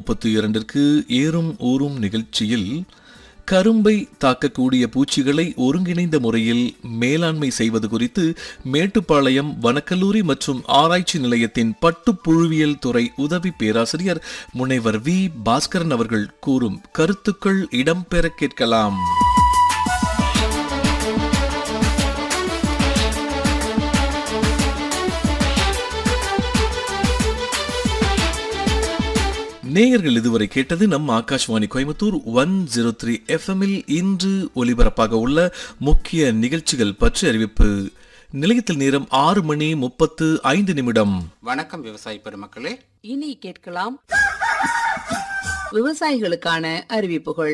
முப்பத்தி இரண்டிற்கு ஏறும் ஊறும் நிகழ்ச்சியில் கரும்பை தாக்கக்கூடிய பூச்சிகளை ஒருங்கிணைந்த முறையில் மேலாண்மை செய்வது குறித்து மேட்டுப்பாளையம் வனக்கல்லூரி மற்றும் ஆராய்ச்சி நிலையத்தின் பட்டுப்புழுவியல் துறை உதவி பேராசிரியர் முனைவர் வி பாஸ்கரன் அவர்கள் கூறும் கருத்துக்கள் இடம்பெற கேட்கலாம் நேயர்கள் இதுவரை கேட்டது நம் Akashvani Coimbatore one zero three எஃப்எம்மில் இன்று ஒலிபரப்பாக உள்ள முக்கிய நிகழ்ச்சிகள் பற்றி அறிவிப்பு நிலையத்தில் நேரம் ஆறு மணி முப்பத்து ஐந்து நிமிடம் வணக்கம் விவசாய பெருமக்களே இனி கேட்கலாம் விவசாயிகளுக்கான அறிவிப்புகள்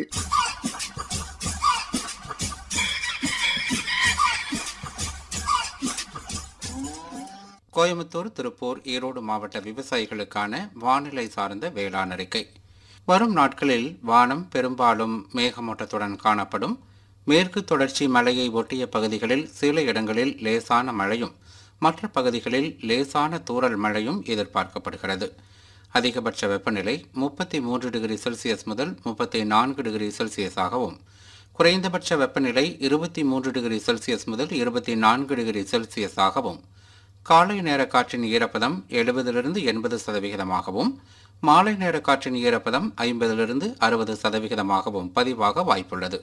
கோயம்புத்தூர் திருப்பூர் ஈரோடு மாவட்ட விவசாயிகளுக்கான வானிலை சார்ந்த வேளாண் அறிக்கை வரும் நாட்களில் வானம் பெரும்பாலும் மேகமூட்டத்துடன் காணப்படும் மேற்கு தொடர்ச்சி மலையை ஒட்டிய பகுதிகளில் சில இடங்களில் லேசான மழையும் மற்ற பகுதிகளில் லேசான தூறல் மழையும் எதிர்பார்க்கப்படுகிறது அதிகபட்ச வெப்பநிலை முப்பத்தி மூன்று டிகிரி செல்சியஸ் முதல் முப்பத்தி நான்கு டிகிரி செல்சியஸாகவும் குறைந்தபட்ச வெப்பநிலை இருபத்தி மூன்று டிகிரி செல்சியஸ் முதல் இருபத்தி நான்கு டிகிரி செல்சியஸாகவும் காலை நேர காற்றின் ஈரப்பதம் எழுபதிலிருந்து எண்பது சதவிகிதமாகவும் மாலை நேர காற்றின் ஈரப்பதம் ஐம்பதிலிருந்து அறுபது சதவிகிதமாகவும் பதிவாக வாய்ப்புள்ளது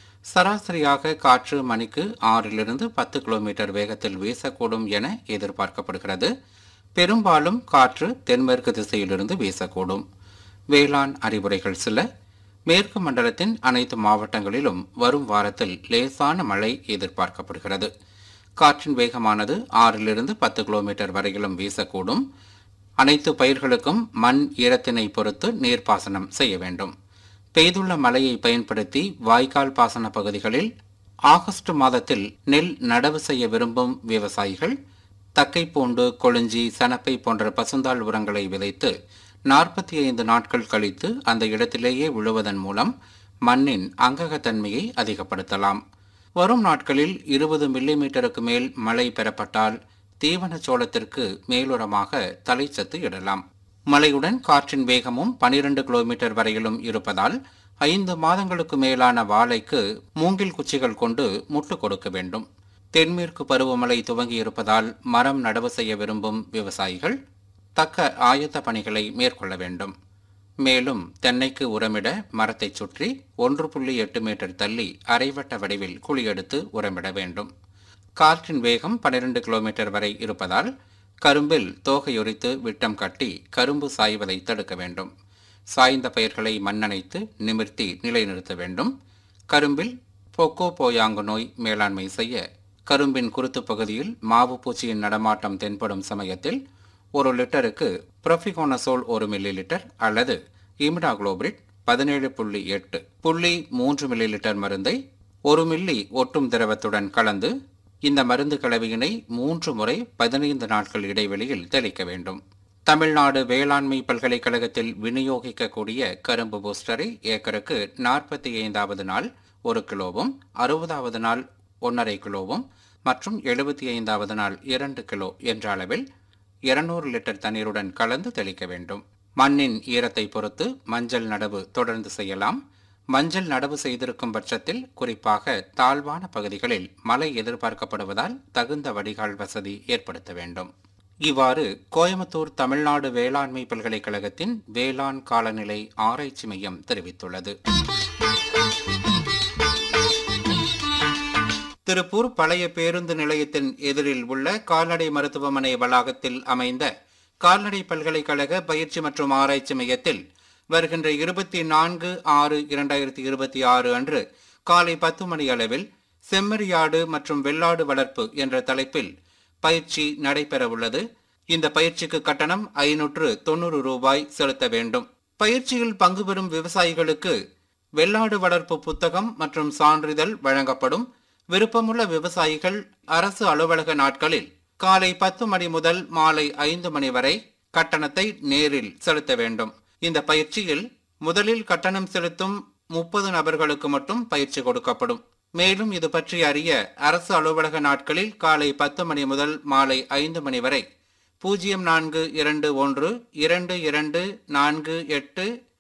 சராசரியாக காற்று மணிக்கு ஆறிலிருந்து பத்து கிலோமீட்டர் வேகத்தில் வீசக்கூடும் என எதிர்பார்க்கப்படுகிறது பெரும்பாலும் காற்று தென்மேற்கு திசையிலிருந்து வீசக்கூடும் வேளாண் அறிவுரைகள் சில மேற்கு மண்டலத்தின் அனைத்து மாவட்டங்களிலும் வரும் வாரத்தில் லேசான மழை எதிர்பார்க்கப்படுகிறது காற்றின் வேகமானது ஆறிலிருந்து பத்து கிலோமீட்டர் வரையிலும் வீசக்கூடும் அனைத்து பயிர்களுக்கும் மண் ஈரத்தினை பொறுத்து நீர்ப்பாசனம் செய்ய வேண்டும் பெய்துள்ள மழையை பயன்படுத்தி வாய்க்கால் பாசன பகுதிகளில் ஆகஸ்ட் மாதத்தில் நெல் நடவு செய்ய விரும்பும் விவசாயிகள் தக்கைப்பூண்டு கொழுஞ்சி சனப்பை போன்ற பசுந்தாள் உரங்களை விதைத்து நாற்பத்தி ஐந்து நாட்கள் கழித்து அந்த இடத்திலேயே விழுவதன் மூலம் மண்ணின் அங்ககத்தன்மையை அதிகப்படுத்தலாம் வரும் நாட்களில் இருபது மில்லிமீட்டருக்கு மேல் மழை பெறப்பட்டால் தீவன சோளத்திற்கு மேலுரமாக தலைச்சத்து இடலாம் மழையுடன் காற்றின் வேகமும் 12 கிலோமீட்டர் வரையிலும் இருப்பதால் ஐந்து மாதங்களுக்கு மேலான வாழைக்கு மூங்கில் குச்சிகள் கொண்டு முட்டு கொடுக்க வேண்டும் தென்மேற்கு பருவமழை துவங்கி இருப்பதால் மரம் நடவு செய்ய விரும்பும் விவசாயிகள் தக்க ஆயத்த பணிகளை மேற்கொள்ள வேண்டும் மேலும் தென்னைக்கு உரமிட மரத்தைச் சுற்றி ஒன்று புள்ளி எட்டு மீட்டர் தள்ளி அரைவட்ட வடிவில் குழி எடுத்து உரமிட வேண்டும் காற்றின் வேகம் 12 கிலோமீட்டர் வரை இருப்பதால் கரும்பில் தோகையுரித்து விட்டம் கட்டி கரும்பு சாய்வதை தடுக்க வேண்டும் சாய்ந்த பயிர்களை மண்ணணைத்து நிமிர்த்தி நிலைநிறுத்த வேண்டும் கரும்பில் பொக்கோ போயாங்கு நோய் மேலாண்மை செய்ய கரும்பின் குருத்து பகுதியில் மாவு பூச்சியின் நடமாட்டம் தென்படும் சமயத்தில் ஒரு லிட்டருக்கு ப்ரொஃபிகோனசோல் ஒரு மில்லி லிட்டர் அல்லது இமிடாகுளோபிரிட் பதினேழு புள்ளி எட்டு புள்ளி மூன்று மில்லி லிட்டர் மருந்தை ஒரு மில்லி ஒட்டும் திரவத்துடன் கலந்து இந்த மருந்து கலவையினை மூன்று முறை பதினைந்து நாட்கள் இடைவெளியில் தெளிக்க வேண்டும் தமிழ்நாடு வேளாண்மை பல்கலைக்கழகத்தில் விநியோகிக்கக்கூடிய கரும்பு பூஸ்டரை ஏக்கருக்கு நாற்பத்தி ஐந்தாவது நாள் ஒரு கிலோவும் அறுபதாவது நாள் ஒன்றரை கிலோவும் மற்றும் எழுபத்தி ஐந்தாவது நாள் இரண்டு கிலோ என்ற அளவில் இருநூறு லிட்டர் தண்ணீருடன் கலந்து தெளிக்க வேண்டும் மண்ணின் ஈரத்தை பொறுத்து மஞ்சள் நடவு தொடர்ந்து செய்யலாம் மஞ்சள் நடவு செய்திருக்கும் பட்சத்தில் குறிப்பாக தாழ்வான பகுதிகளில் மழை எதிர்பார்க்கப்படுவதால் தகுந்த வடிகால் வசதி ஏற்படுத்த வேண்டும் இவ்வாறு கோயம்புத்தூர் தமிழ்நாடு வேளாண்மை பல்கலைக்கழகத்தின் வேளாண் காலநிலை ஆராய்ச்சி மையம் தெரிவித்துள்ளது திருப்பூர் பழைய பேருந்து நிலையத்தின் எதிரில் உள்ள கால்நடை மருத்துவமனை வளாகத்தில் அமைந்த கால்நடை பல்கலைக்கழக பயிற்சி மற்றும் ஆராய்ச்சி மையத்தில் வருகின்ற இருபத்தி நான்கு ஆறு இரண்டாயிரத்தி இருபத்தி ஆறு அன்று காலை பத்து மணி அளவில் செம்மறியாடு மற்றும் வெள்ளாடு வளர்ப்பு என்ற தலைப்பில் பயிற்சி நடைபெற உள்ளது இந்த பயிற்சிக்கு கட்டணம் ஐநூற்று தொண்ணூறு ரூபாய் செலுத்த வேண்டும் பயிற்சியில் பங்கு பெறும் விவசாயிகளுக்கு வெள்ளாடு வளர்ப்பு புத்தகம் மற்றும் சான்றிதழ் வழங்கப்படும் விருப்பமுள்ள விவசாயிகள் அரசு அலுவலக நாட்களில் காலை பத்து மணி முதல் மாலை ஐந்து மணி வரை கட்டணத்தை நேரில் செலுத்த வேண்டும் இந்த பயிற்சியில் முதலில் கட்டணம் செலுத்தும் முப்பது நபர்களுக்கு மட்டும் பயிற்சி கொடுக்கப்படும் மேலும் இது பற்றி அறிய அரசு அலுவலக நாட்களில் காலை பத்து மணி முதல் மாலை ஐந்து மணி வரை பூஜ்ஜியம் நான்கு இரண்டு ஒன்று இரண்டு இரண்டு நான்கு எட்டு